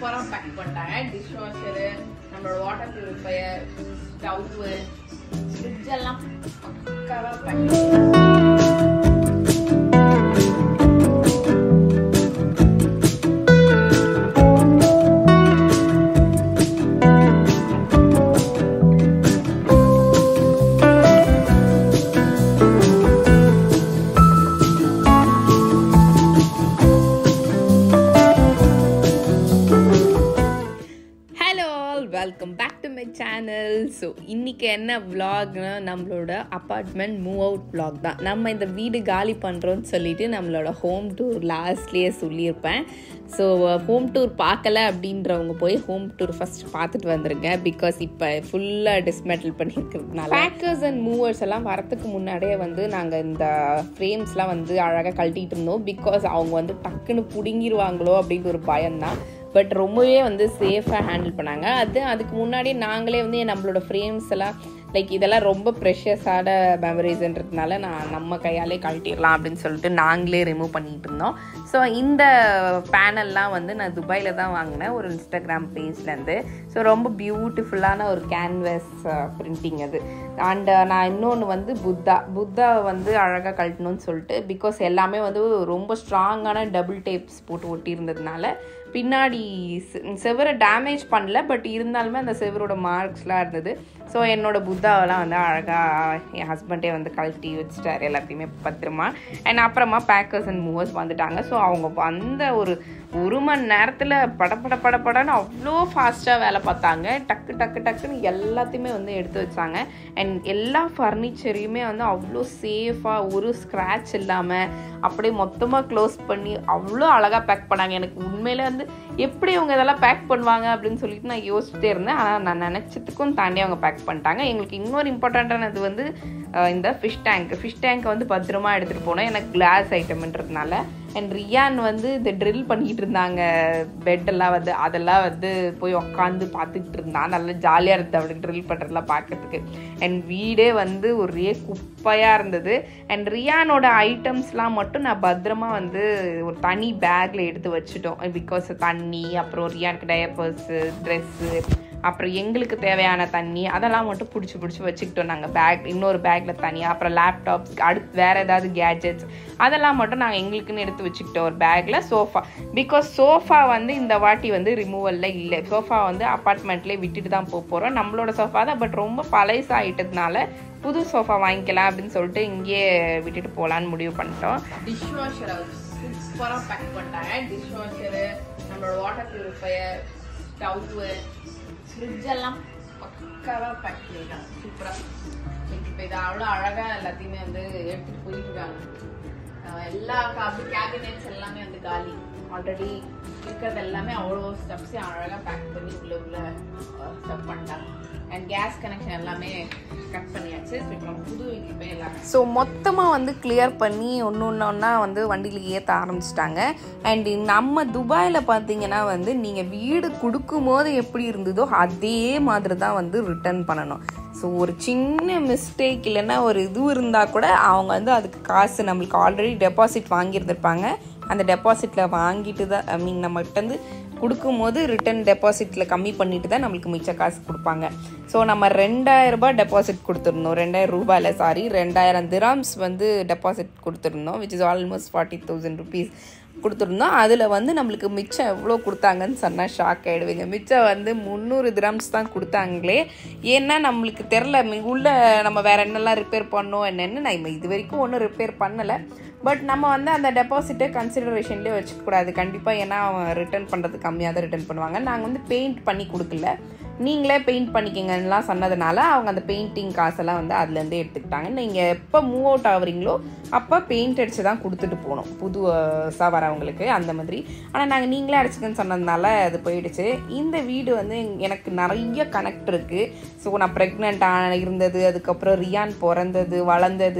சூப்பராக பேக் பண்ணிட்டாங்க dish washer நம்மளோட வாட்டர் பியூரிஃபையர் ஸ்டவ்வு ஃப்ரிட்ஜ் எல்லாம் பக்காவாக pack hello welcome back to my channel so இன்றைக்கி என்ன vlogனா நம்மளோட அப்பார்ட்மெண்ட் மூவ் அவுட் vlog தான் நம்ம இந்த வீடு காலி பண்ணுறோன்னு சொல்லிட்டு நம்மளோட ஹோம் டூர் லாஸ்ட்லேயே சொல்லியிருப்பேன் ஸோ ஹோம் டூர் பார்க்கல அப்படின்றவங்க போய் ஹோம் டூர் ஃபஸ்ட் பார்த்துட்டு வந்துருங்க பிகாஸ் இப்போ ஃபுல்லாக டிஸ்மெட்டல் பண்ணியிருக்கிறதுனால பேக்கர்ஸ் அண்ட் மூவர்ஸ் எல்லாம் வரத்துக்கு முன்னாடியே வந்து நாங்கள் இந்த ஃப்ரேம்ஸ்லாம் வந்து அழகாக கழட்டிட்டு இருந்தோம் பிகாஸ் அவங்க வந்து டக்குன்னு பிடுங்கிருவாங்களோ அப்படின்ற ஒரு பயம்தான் பட் ரொம்பவே வந்து சேஃபாக ஹேண்டில் பண்ணாங்க அது அதுக்கு முன்னாடி நாங்களே வந்து நம்மளோட ஃப்ரேம்ஸ் எல்லாம் லைக் இதெல்லாம் ரொம்ப ப்ரெஷியஸான மெமரிஸ்ன்றதுனால நான் நம்ம கையாலே கழட்டிடலாம் அப்படின்னு சொல்லிட்டு நாங்களே ரிமூவ் பண்ணிட்டு இருந்தோம் ஸோ இந்த பேனல்லாம் வந்து நான் துபாயில் தான் வாங்கினேன் ஒரு இன்ஸ்டாகிராம் பேஜ்லேருந்து ஸோ ரொம்ப பியூட்டிஃபுல்லான ஒரு கேன்வஸ் பிரிண்டிங் அது அண்ட் நான் இன்னொன்று வந்து புத்தா புத்தா வந்து அழகாக கழட்டணும்னு சொல்லிட்டு பிகாஸ் எல்லாமே வந்து ரொம்ப ஸ்ட்ராங்கான டபுள் டேப்ஸ் போட்டு ஒட்டியிருந்ததுனால பின்னாடி செ- செவரை டேமேஜ் பண்ணல பட் இருந்தாலுமே அந்த செவரோட மார்க்ஸ்லாம் இருந்தது ஸோ என்னோட புத்தாவெல்லாம் வந்து அழகாக என் ஹஸ்பண்டே வந்து கழட்டி வச்சுட்டாரு எல்லாத்தையுமே பத்திரமா அண்ட் அப்புறமா பேக்கர்ஸ் அண்ட் மூவர்ஸ் வந்துட்டாங்க ஸோ அவங்க வந்த ஒரு ஒரு மணி நேரத்தில் படபட படபடன்னு அவ்வளோ ஃபாஸ்ட்டாக வேலை பார்த்தாங்க டக்கு டக்கு டக்குன்னு எல்லாத்தையுமே வந்து எடுத்து வச்சாங்க அண்ட் எல்லா ஃபர்னிச்சரையுமே வந்து அவ்வளோ சேஃபாக ஒரு ஸ்க்ராட்ச் இல்லாமல் அப்படியே மொத்தமாக க்ளோஸ் பண்ணி அவ்வளோ அழகாக பேக் பண்ணாங்க எனக்கு உண்மையிலே வந்து எப்படி அவங்க இதெல்லாம் பேக் பண்ணுவாங்க அப்படின்னு சொல்லிட்டு நான் யோசிச்சுட்டே இருந்தேன் ஆனால் நான் நினச்சதுக்கும் தாண்டி அவங்க பேக் பண்ணிட்டாங்க எங்களுக்கு இன்னொரு இம்பார்ட்டண்ட்டானது வந்து அஹ், இந்த ஃபிஷ் டேங்க் ஃபிஷ் டேங்க்கை வந்து பத்திரமா எடுத்துகிட்டு போனோம் எனக்கு கிளாஸ் ஐட்டம்ன்றதுனால அண்ட் ரியான் வந்து இந்த ட்ரில் பண்ணிட்டு இருந்தாங்க பெட்டெல்லாம் வந்து அதெல்லாம் வந்து போய் உக்காந்து பார்த்துக்கிட்டு இருந்தான் நல்லா ஜாலியாக இருந்தது அப்படி ட்ரில் பண்ணுறதுலாம் பார்க்கறதுக்கு அண்ட் வீடே வந்து ஒரே குப்பையாக இருந்தது அண்ட் ரியானோட ஐட்டம்ஸ்லாம் மட்டும் நான் பத்திரமா வந்து ஒரு தனி பேக்கில் எடுத்து வச்சுட்டோம் பிகாஸ் தண்ணி அப்புறம் ரியானுக்கு டயப்பர்ஸு ட்ரெஸ்ஸு அப்புறம் எங்களுக்கு தேவையான தண்ணி அதெல்லாம் மட்டும் பிடிச்சி பிடிச்சி வச்சுக்கிட்டோம் நாங்கள் பேக் இன்னொரு பேக்கில் தனியாக அப்புறம் லேப்டாப்ஸ் அடுத்து வேறு ஏதாவது கேஜெட்ஸ் அதெல்லாம் மட்டும் நாங்கள் எங்களுக்குன்னு எடுத்து வச்சுக்கிட்டோம் ஒரு பேக்கில் சோஃபா பிகாஸ் சோஃபா வந்து இந்த வாட்டி வந்து ரிமூவலில் இல்லை சோஃபா வந்து அப்பார்ட்மெண்ட்லேயே விட்டுட்டு தான் போக போகிறோம் நம்மளோட சோஃபா தான் பட் ரொம்ப பழசாயிட்டதுனால புது சோஃபா வாங்கிக்கலாம் அப்படின்னு சொல்லிட்டு இங்கேயே விட்டுட்டு போகலான்னு முடிவு பண்ணிட்டோம் டிஷ் வாஷரை சூப்பராக பேக் பண்ணிட்டாங்க டிஷ் வாஷரு நம்மளோட வாட்டர் பியூரிஃபையர் ஸ்டவ்வு ஃப்ரிட்ஜ் எல்லாம் பக்காவாக பேக் பண்ணிட்டாங்க சூப்பராக இப்போ இது அவ்வளோ அழகாக எல்லாத்தையுமே வந்து எடுத்துகிட்டு போயிட்டு இருக்காங்க அஹ் எல்லா காபி கேபினெட்ஸ் எல்லாமே வந்து காலி ஆல்ரெடி இருக்கிறது எல்லாமே அவ்வளோ ஸ்டெப்ஸையும் அழகாக பேக் பண்ணி உள்ள உள்ள ஸ்டெப் பண்ணிட்டாங்க அண்ட் கேஸ் கனெக்ஷன் எல்லாமே கட் பண்ணியாச்சு ஸோ இப்போ நம்ம புது வீட்டுக்கு போய் எல்லாமே ஸோ மொத்தமாக வந்து கிளியர் பண்ணி ஒன்று ஒன்றா வந்து வண்டியில் ஏற்ற ஆரம்பிச்சிட்டாங்க அண்ட் நம்ம துபாயில் பார்த்தீங்கன்னா வந்து நீங்கள் வீடு கொடுக்கும்போது எப்படி இருந்ததோ அதே மாதிரி தான் வந்து ரிட்டர்ன் பண்ணணும் ஸோ ஒரு சின்ன மிஸ்டேக் இல்லைன்னா ஒரு இது இருந்தால் கூட அவங்க வந்து அதுக்கு காசு நம்மளுக்கு ஆல்ரெடி டெபாசிட் வாங்கியிருந்திருப்பாங்க அந்த டெபாசிட்டில் வாங்கிட்டு தான் ஐ மீன் நம்மகிட்ட வந்து கொடுக்கும்போது ரிட்டர்ன் டெபாசிட்டில் கம்மி பண்ணிட்டு தான் நம்மளுக்கு மிச்ச காசு கொடுப்பாங்க ஸோ நம்ம ரெண்டாயிரம் ரூபாய் டெபாசிட் கொடுத்துருந்தோம் ரெண்டாயிரம் ரூபாயில் சாரி ரெண்டாயிரம் திராம்ஸ் வந்து டெபாசிட் கொடுத்துருந்தோம் which is almost forty thousand rupees கொடுத்துருந்தோம் அதில் வந்து நம்மளுக்கு மிச்சம் எவ்வளோ கொடுத்தாங்கன்னு சொன்னால் ஷாக் ஆகிடுவீங்க மிச்சம் வந்து முந்நூறு திராம்ஸ் தான் கொடுத்தாங்களே ஏன்னா நம்மளுக்கு தெரில உள்ள நம்ம வேறு என்னெல்லாம் ரிப்பேர் பண்ணோம் என்னென்னு நான் இது வரைக்கும் ஒன்றும் ரிப்பேர் பண்ணலை பட் நம்ம வந்து அந்த டெபாசிட்டை கன்சிடரேஷன்லேயே வச்சுக்கக்கூடாது கண்டிப்பாக ஏன்னா அவன் ரிட்டர்ன் பண்ணுறது கம்மியாக தான் ரிட்டர்ன் பண்ணுவாங்க நாங்கள் வந்து பெயிண்ட் பண்ணி கொடுக்கல நீங்களே பெயிண்ட் பண்ணிக்கங்கலாம் சொன்னதுனால அவங்க அந்த பெயிண்டிங் காசெல்லாம் வந்து அதுலேருந்தே எடுத்துக்கிட்டாங்க நீங்கள் எப்போ மூவ் அவுட் ஆகுறீங்களோ அப்போ பெயிண்ட் அடித்து தான் கொடுத்துட்டு போகணும் புதுசாக வரவங்களுக்கு அந்த மாதிரி ஆனால் நாங்கள் நீங்களே அடிச்சுக்கன்னு சொன்னதுனால அது போயிடுச்சு இந்த வீடு வந்து எனக்கு நிறைய கனெக்ட் இருக்குது ஸோ நான் ப்ரெக்னென்ட் இருந்தது அதுக்கப்புறம் ரியான் பிறந்தது வளர்ந்தது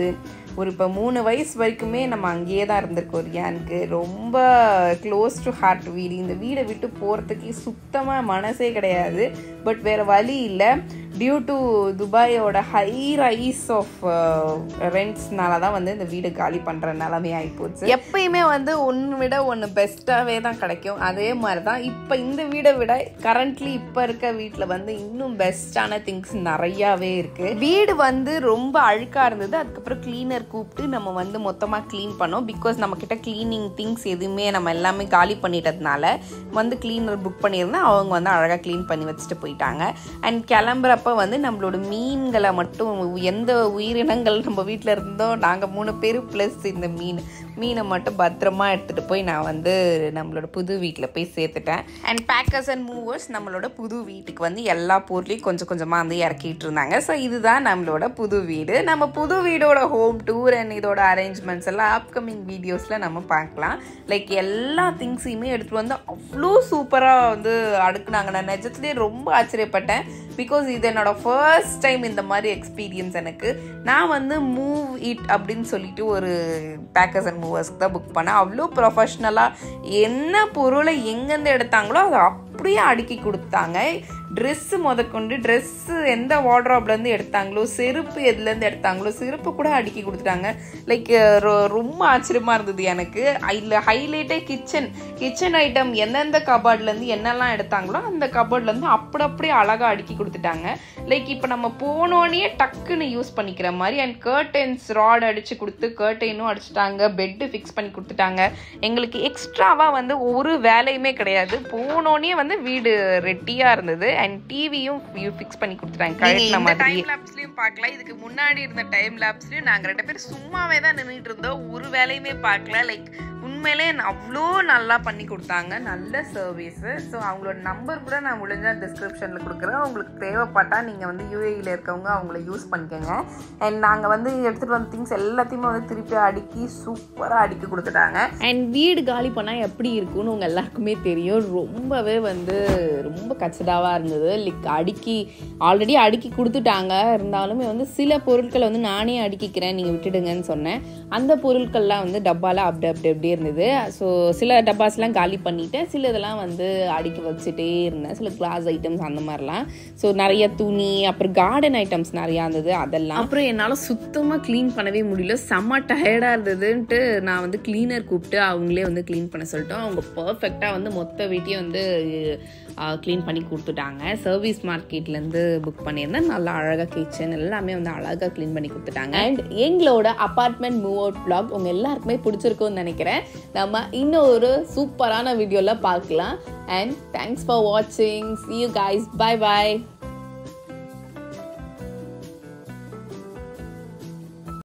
ஒரு இப்போ மூணு வயசு வரைக்குமே நம்ம அங்கேயே தான் இருந்திருக்கோம் ரியானுக்கு ரொம்ப க்ளோஸ் டு ஹார்ட் வீடு இந்த வீடை விட்டு போகிறதுக்கு சுத்தமாக மனசே கிடையாது பட் வேறு வழி இல்லை டியூ டு துபாயோட ஹை ரைஸ் ஆஃப் ரெண்ட்ஸ்னால தான் வந்து இந்த வீடு காலி பண்ணுற நிலமை ஆகிப்போச்சு எப்பயுமே வந்து ஒன்று விட ஒன்று பெஸ்ட்டாகவே தான் கிடைக்கும் அதே மாதிரி தான் இப்போ இந்த வீடை விட கரண்ட்லி இப்போ இருக்க வீட்டில் வந்து இன்னும் பெஸ்ட்டான திங்ஸ் நிறையாவே இருக்குது வீடு வந்து ரொம்ப அழுக்காக இருந்தது அதுக்கப்புறம் க்ளீனர் கூப்பிட்டு நம்ம வந்து மொத்தமாக க்ளீன் பண்ணோம் பிகாஸ் நம்மக்கிட்ட க்ளீனிங் திங்ஸ் எதுவுமே நம்ம எல்லாமே காலி பண்ணிட்டதுனால வந்து க்ளீனர் புக் பண்ணியிருந்தேன் அவங்க வந்து அழகாக க்ளீன் பண்ணி வச்சுட்டு போயிட்டாங்க அண்ட் கிளம்புறப்ப வந்து நம்மளோட மீன்களை மட்டும் எந்த உயிரினங்கள் நம்ம வீட்டில் இருந்தோ நாங்கள் மூணு பேர் ப்ளஸ் இந்த மீன் மீனை மட்டும் பத்திரமா எடுத்துகிட்டு போய் நான் வந்து நம்மளோட புது வீட்டில் போய் சேர்த்துட்டேன் அண்ட் பேக்கர்ஸ் அண்ட் மூவர்ஸ் நம்மளோட புது வீட்டுக்கு வந்து எல்லா பொருளையும் கொஞ்சம் கொஞ்சமாக வந்து இறக்கிட்டு இருந்தாங்க ஸோ இதுதான் நம்மளோட புது வீடு நம்ம புது வீடோட ஹோம் டூர் அண்ட் இதோட அரேஞ்ச்மெண்ட்ஸ் எல்லாம் அப்கமிங் வீடியோஸில் நம்ம பார்க்கலாம் லைக் எல்லா திங்ஸையுமே எடுத்துகிட்டு வந்து அவ்வளோ சூப்பராக வந்து அடுக்குனாங்க நான் நிஜத்துலேயே ரொம்ப ஆச்சரியப்பட்டேன் பிகாஸ் இது என்னோட ஃபர்ஸ்ட் டைம் இந்த மாதிரி எக்ஸ்பீரியன்ஸ் எனக்கு நான் வந்து மூவ் இட் அப்படின்னு சொல்லிட்டு ஒரு பேக்கர்ஸ் அண்ட் மூவர்ஸ்க்கு தான் புக் பண்ணேன் அவ்வளோ ப்ரொஃபஷ்னலாக என்ன பொருளை எங்கேருந்து எடுத்தாங்களோ அதை அப்படியே அடுக்கி கொடுத்தாங்க ட்ரெஸ்ஸு முதற்கொண்டு ட்ரெஸ்ஸு எந்த வார்ட்ராப்லேருந்து எடுத்தாங்களோ செருப்பு எதுலேருந்து எடுத்தாங்களோ செருப்பு கூட அடுக்கி கொடுத்துட்டாங்க லைக் ரொம்ப ஆச்சரியமாக இருந்தது எனக்கு இதில் ஹைலைட்டே கிச்சன் கிச்சன் ஐட்டம் எந்தெந்த கபார்ட்லேருந்து என்னெல்லாம் எடுத்தாங்களோ அந்த கபார்ட்லேருந்து அப்படி அப்படியே அழகாக அடுக்கி கொடுத்துட்டாங்க லைக் இப்போ நம்ம போனோடனே டக்குன்னு யூஸ் பண்ணிக்கிற மாதிரி அண்ட் கர்டன்ஸ் ராட் அடித்து கொடுத்து கர்டைனும் அடிச்சிட்டாங்க பெட்டு ஃபிக்ஸ் பண்ணி கொடுத்துட்டாங்க எங்களுக்கு எக்ஸ்ட்ராவாக வந்து ஒரு வேலையுமே கிடையாது போனோடனே வந்து வீடு ரெட்டியாக இருந்தது அண்ட் டிவியும் ஃபிக்ஸ் பண்ணி கொடுத்துட்டாங்க கழட்டின மாதிரி டைம் லேப்ஸ்லயும் பார்க்கலாம் இதுக்கு முன்னாடி இருந்த டைம் லேப்ஸ்லயும் நாங்க ரெண்டு பேரும் சும்மாவே தான் நின்றுட்டு இருந்தோம் ஒரு வேலையுமே பார்க்கல லைக் உண்மையிலே அவ்வளோ நல்லா பண்ணி கொடுத்தாங்க நல்ல சர்வீஸ் ஸோ அவங்களோட நம்பர் கூட நான் முடிஞ்சா டிஸ்கிரிப்ஷனில் கொடுக்குறேன் உங்களுக்கு தேவைப்பட்டா நீங்கள் வந்து யூஏஇயில் இருக்கவங்க அவங்கள யூஸ் பண்ணிக்கோங்க அண்ட் நாங்கள் வந்து எடுத்துகிட்டு வந்த திங்ஸ் எல்லாத்தையுமே வந்து திருப்பி அடுக்கி சூப்பராக அடுக்கி கொடுத்துட்டாங்க அண்ட் வீடு காலி பண்ணால் எப்படி இருக்கும்னு உங்கள் எல்லாருக்குமே தெரியும் ரொம்பவே வந்து ரொம்ப கச்சடாவாக இருந்தது லைக் அடுக்கி ஆல்ரெடி அடுக்கி கொடுத்துட்டாங்க இருந்தாலுமே வந்து சில பொருட்களை வந்து நானே அடுக்கிக்கிறேன் நீங்கள் விட்டுடுங்கன்னு சொன்னேன் அந்த பொருட்கள்லாம் வந்து டப்பாவில் அப்படி அப்படி அப்படியே இருந்தது ஸோ சில டப்பாஸ்லாம் காலி பண்ணிவிட்டேன் சில இதெல்லாம் வந்து அடுக்கி வச்சுட்டே இருந்தேன் சில கிளாஸ் ஐட்டம்ஸ் அந்த மாதிரிலாம் ஸோ நிறைய துணி அப்புறம் கார்டன் ஐட்டம்ஸ் நிறையா இருந்தது அதெல்லாம் அப்புறம் என்னால் சுத்தமாக க்ளீன் பண்ணவே முடியல செம்ம டயர்டாக இருந்ததுன்ட்டு நான் வந்து க்ளீனர் கூப்பிட்டு அவங்களே வந்து க்ளீன் பண்ண சொல்லிட்டோம் அவங்க பர்ஃபெக்டாக வந்து மொத்த வீட்டையும் வந்து க்ளீன் பண்ணி கொடுத்துட்டாங்க சர்வீஸ் மார்க்கெட்லேருந்து புக் பண்ணியிருந்தேன் நல்லா அழகாக கிச்சன் எல்லாமே வந்து அழகாக க்ளீன் பண்ணி கொடுத்துட்டாங்க அண்ட் எங்களோட அப்பார்ட்மெண்ட் மூவ் அவுட் vlog உங்கள் எல்லாருக்குமே பிடிச்சிருக்கும்னு நினைக்கிறேன் நம்ம இன்னும் ஒரு சூப்பரான வீடியோவில் பார்க்கலாம் அண்ட் தேங்க்ஸ் ஃபார் வாட்சிங் see you guys bye bye